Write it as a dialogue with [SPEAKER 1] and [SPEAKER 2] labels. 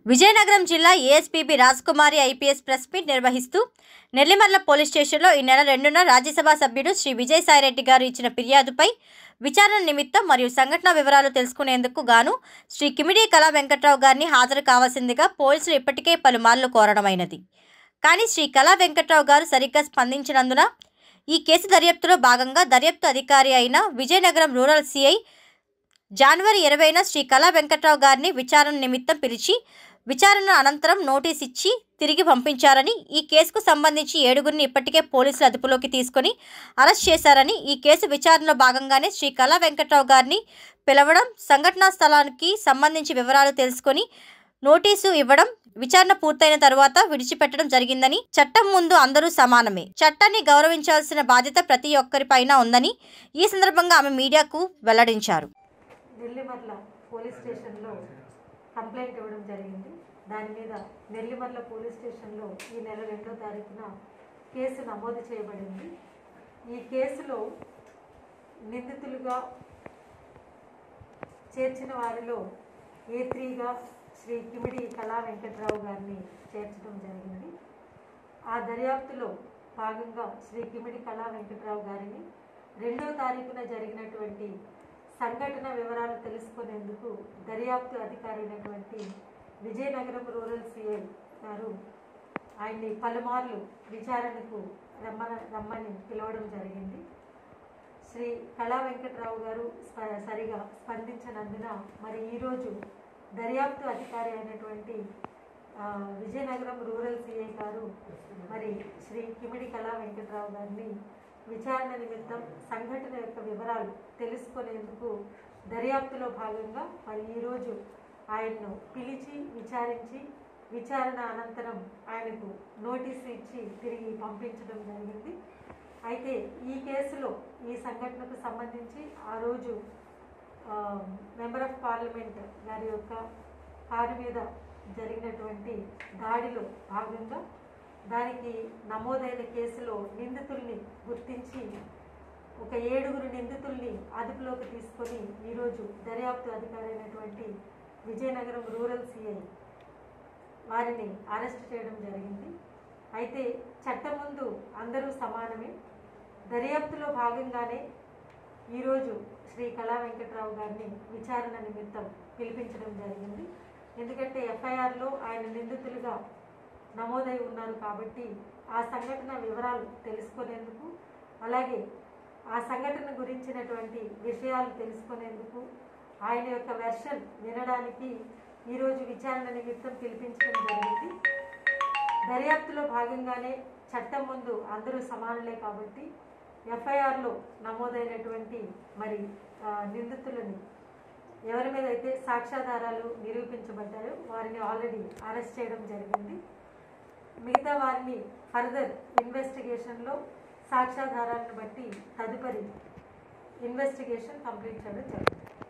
[SPEAKER 1] విజయనగరం జిల్లా ASPB Rajakumari IPS press meet నిర్వహిస్తూ Nellimarla police స్టేషన్లో ఈ నెల రెండున రాజ్యసభ సభ్యుడు శ్రీ విజయసాయిరెడ్డి గారు ఇచ్చిన ఫిర్యాదుపై విచారణ నిమిత్తం మరియు సంఘటన వివరాలు తెలుసుకునేందుకు గాను శ్రీ కిమిడి కళా వెంకట్రావు గారిని హాజరు కావాల్సిందిగా పోలీసులు ఇప్పటికే పలుమార్లు కోరడమైనది కానీ శ్రీ కళా వెంకట్రావు గారు సరిగ్గా స్పందించినందున ఈ కేసు దర్యాప్తులో భాగంగా దర్యాప్తు అధికారి అయిన విజయనగరం రూరల్ సిఐ జనవరి ఇరవైన శ్రీ కళా వెంకట్రావు గారిని విచారణ నిమిత్తం పిలిచి విచారణ అనంతరం నోటీస్ ఇచ్చి తిరిగి పంపించారని ఈ కేసుకు సంబంధించి ఏడుగురిని ఇప్పటికే పోలీసులు అదుపులోకి తీసుకొని అరెస్ట్ చేశారని ఈ కేసు విచారణలో భాగంగానే శ్రీ కళా వెంకట్రావు గారిని పిలవడం సంఘటనా స్థలానికి సంబంధించి వివరాలు తెలుసుకొని నోటీసు ఇవ్వడం విచారణ పూర్తయిన తరువాత విడిచిపెట్టడం జరిగిందని చట్టం ముందు అందరూ సమానమే చట్టాన్ని గౌరవించాల్సిన బాధ్యత ప్రతి ఒక్కరిపైన ఉందని ఈ సందర్భంగా ఆమె మీడియాకు వెల్లడించారు
[SPEAKER 2] నెల్లిమర్ల పోలీస్ స్టేషన్లో కంప్లైంట్ ఇవ్వడం జరిగింది దాని మీద నెల్లిమర్ల పోలీస్ స్టేషన్లో ఈ నెల రెండో తారీఖున కేసు నమోదు చేయబడింది ఈ కేసులో నిందితులుగా చేర్చిన వారిలో ఏ త్రీగా శ్రీ కిమిడి కళా వెంకట్రావు గారిని చేర్చడం జరిగింది ఆ దర్యాప్తులో భాగంగా శ్రీ కిమిడి కళా వెంకట్రావు గారిని రెండో తారీఖున జరిగినటువంటి సంఘటన వివరాలు తెలుసుకునేందుకు దర్యాప్తు అధికారి అయినటువంటి విజయనగరం రూరల్ సిఐ గారు ఆయన్ని పలుమార్లు విచారణకు రమ్మన రమ్మని పిలవడం జరిగింది శ్రీ కళా వెంకట్రావు గారు స్ప- సరిగా స్పందించనందున మరి ఈరోజు దర్యాప్తు అధికారి అయినటువంటి ఆ, విజయనగరం రూరల్ సిఐ గారు మరి శ్రీ కిమిడి కళా వెంకట్రావు గారిని విచారణ నిమిత్తం సంఘటన యొక్క వివరాలు తెలుసుకునేందుకు దర్యాప్తులో భాగంగా మరి ఈరోజు ఆయన్ను పిలిచి విచారించి విచారణ అనంతరం ఆయనకు నోటీసు ఇచ్చి తిరిగి పంపించడం జరిగింది అయితే ఈ కేసులో ఈ సంఘటనకు సంబంధించి ఆ రోజు ఆ, మెంబర్ ఆఫ్ పార్లమెంట్ గారి యొక్క కారు మీద జరిగినటువంటి దాడిలో భాగంగా దానికి నమోదైన కేసులో నిందితుల్ని గుర్తించి ఒక ఏడుగురు నిందితుల్ని అదుపులోకి తీసుకొని ఈరోజు దర్యాప్తు అధికారి అయినటువంటి విజయనగరం రూరల్ సిఐ వారిని అరెస్ట్ చేయడం జరిగింది అయితే చట్టం ముందు అందరూ సమానమే దర్యాప్తులో భాగంగానే ఈరోజు శ్రీ కళా వెంకట్రావు గారిని విచారణ నిమిత్తం పిలిపించడం జరిగింది ఎందుకంటే ఎఫ్ఐఆర్లో ఆయన నిందితులుగా నమోదై ఉన్నారు కాబట్టి ఆ సంఘటన వివరాలు తెలుసుకునేందుకు అలాగే ఆ సంఘటన గురించినటువంటి విషయాలు తెలుసుకునేందుకు ఆయన యొక్క వెర్షన్ వినడానికి ఈరోజు విచారణ నిమిత్తం పిలిపించడం జరిగింది దర్యాప్తులో భాగంగానే చట్టం ముందు అందరూ సమానులే కాబట్టి ఎఫ్ఐఆర్లో నమోదైనటువంటి మరి ఆ, నిందితులని ఎవరి మీద అయితే సాక్ష్యాధారాలు నిరూపించబడ్డాయో వారిని ఆల్రెడీ అరెస్ట్ చేయడం జరిగింది మిగతా వారిని ఫర్దర్ ఇన్వెస్టిగేషన్లో సాక్ష్యాధారాలను బట్టి తదుపరి ఇన్వెస్టిగేషన్ కంప్లీట్ చేయడం జరుగుతుంది